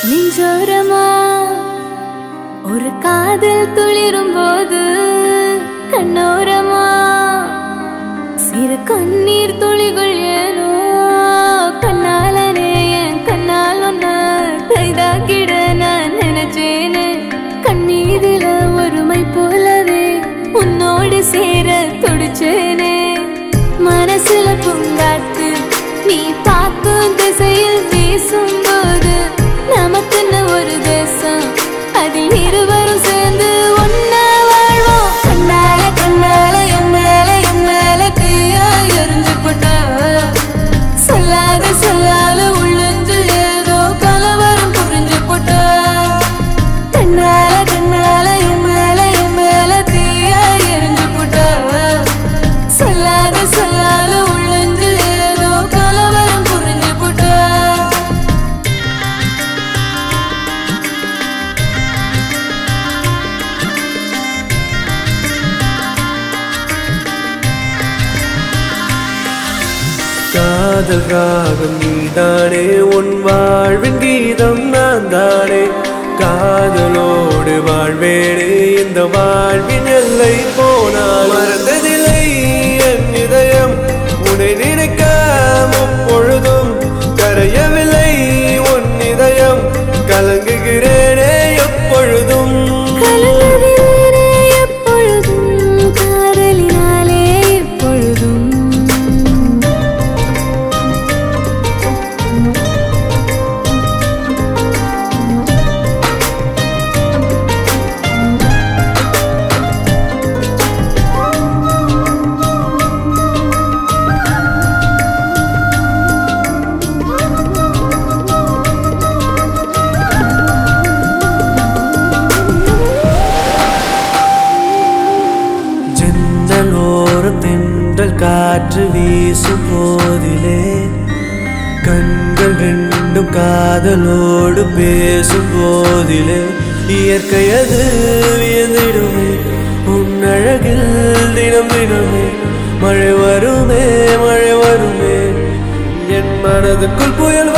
நெஞ்சோரமா ஒரு காதல் துளிரும் போது கண்ணோரமா சிறு கண்ணீர் துளிகள் ஏனோ கண்ணாலனே என் கண்ணால் ஒன்ன கைதாக்கிட நான் நினைச்சேனே கண்ணீரில ஒருமை போலவே உன்னோடு சேர துடிச்சேனே மனசுல பூங்காத்து நீ பார்க்கும் திசையில் வீசும்போது நமக்குன்னு ஒரு தேசம் அதில் இருவரும் சேர்ந்து ஒன்னா வாழ்வோம் கண்ணால கண்ணால என் மேல என் மேல தீயா எரிஞ்சு போட்டா சொல்லாத சொல்லாத உள்ளுஞ்சு ஏதோ கலவரம் புரிஞ்சு போட்டா கண்ணால கண்ணால என் மேல என் மேல தீயா எரிஞ்சு போட்டா சொல்லாத சொல்லாத உள்ளுஞ்சு ஏதோ கலவரம் புரிஞ்சு போட்டா காதல் ராகம் நீதானே உன் வாழ்வின் கீதம் நான் தானே காதலோடு வாழ்வேனே இந்த வாழ்வின் எல்லை போனால் மறந்ததில்லை என் இதயம் உன்னை நினைக்க முப்பொழுதும் கரையவில்லை உன் இதயம் கலங்குகிறேனே எப்பொழுதும் கலங்குகிறேனே எப்பொழுதும் காதலினாலே எப்பொழுதும் ஜன்னலோரம் தென்றல் காற்று வீசும் போதிலே கண்கள் ரெண்டும் காதலோடு பேசும் போதிலே இயற்கை அது வியந்திடுமே உன் அழகில் தினம் தினமே மழை வருமே மழை வருமே என் மனதுக்குள் புயல்